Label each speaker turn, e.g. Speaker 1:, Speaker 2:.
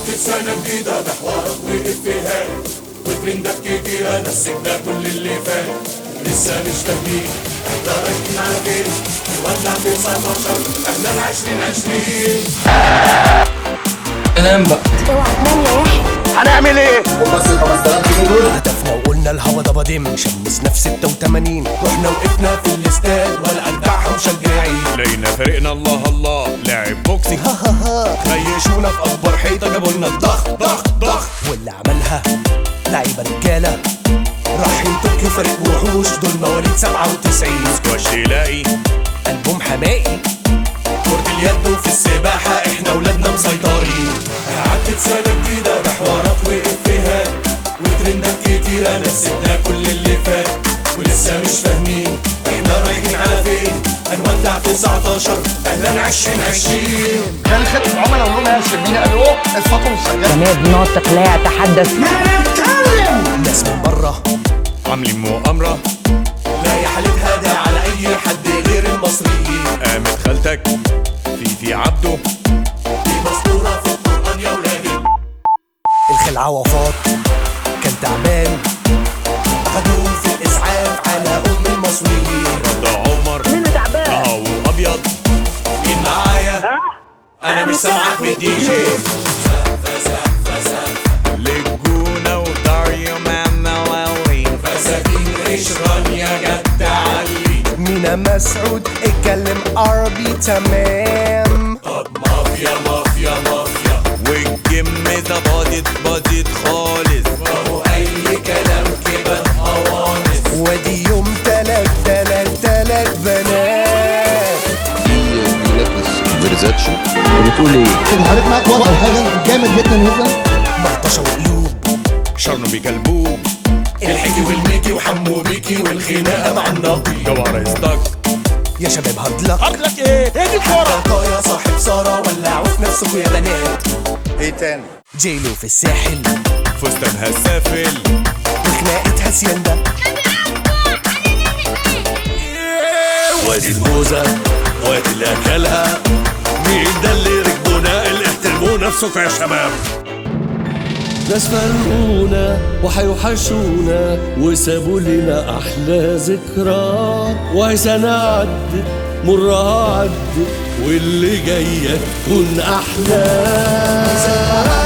Speaker 1: عدت سنة جديدة بحوارات وإفيهات وترندات كتيرة نسينا كل اللي فات لسه مش فاهمين احنا رايحين على فين نولع في 19 احنا ال 2020
Speaker 2: كلام بقى
Speaker 3: اوعى تنام يا يحيى
Speaker 4: هنعمل ايه؟
Speaker 5: هدفنا وقلنا الهوا ده بدم شمسنا في 86 رحنا وقفنا في الاستاد ولا اتباعها مشجعين
Speaker 1: لقينا فريقنا الله الله لاعب بوكسي
Speaker 5: ها ها ها خيشونا في اكبر حيطه جابوا لنا الضغط ضغط ضغط واللي عملها لعيبه رجاله رايحين طوكيو فريق وحوش دول مواليد 97
Speaker 1: سكواش تلاقي
Speaker 5: قلبهم حمائي كرة اليد وفي السباحة احنا ولادنا مسيطرين
Speaker 1: عدت سنة جديدة بحوارات وإفيهات وترندات كتيرة نسينا كل اللي فات ولسه مش فاهمين احنا رايحين على فين هنودع 19 اهلا 2020
Speaker 4: كان خدمة العملاء ولونها يا شربيني الو الفاتورة شغالة
Speaker 6: جماد ناطق لا يتحدث
Speaker 5: ناس من بره
Speaker 1: عاملين مؤامرة
Speaker 5: لا يا حالتها ده على اي حد غير المصريين
Speaker 1: قامت خالتك في في عبده
Speaker 5: دي مسطورة في القرآن يا ولادي الخلعة وفاط كان تعبان خدوه في الإسعاف على أم المصريين
Speaker 1: ده عمر
Speaker 6: منه تعبان
Speaker 1: اه وابيض
Speaker 5: مين معايا؟ أنا مش سامعك من الدي جي
Speaker 1: لجونة وداريو مانويلي
Speaker 5: فساتين قشران يا جد علي مينا مسعود اتكلم عربي تمام طب مافيا مافيا مافيا
Speaker 1: والجيم ده باضت باضت خالص
Speaker 5: وهو أي كلام كده قوانص ودي يوم تلات تلات تلات بنات
Speaker 7: فيرزاتشي
Speaker 8: بتقول ايه؟
Speaker 4: حضرتك معاك وضع حاجة جامد جدا جدا
Speaker 5: مغطشة وقلوب
Speaker 1: شرنو بكلبوب
Speaker 5: الحكي والميكي وحمو بيكي والخناقة مع النقي
Speaker 1: جوهر استك
Speaker 5: يا شباب هدلك
Speaker 4: قبلك ايه؟ ايه دي الكورة؟
Speaker 5: يا صاحب سارة ولعوا في نفسكم يا بنات
Speaker 4: ايه تاني؟
Speaker 5: جيلو في الساحل
Speaker 1: فستانها السافل
Speaker 5: وخناقة هاسيندا
Speaker 1: وادي الموزة وادي اللي اكلها مين ده اللي ركبونا اللي احترموا نفسكم يا شباب
Speaker 9: ناس فرقونا وحيوحشونا وسابوا لنا احلى ذكرى وهي سنه عدت مرها عدت واللي جايه تكون احلى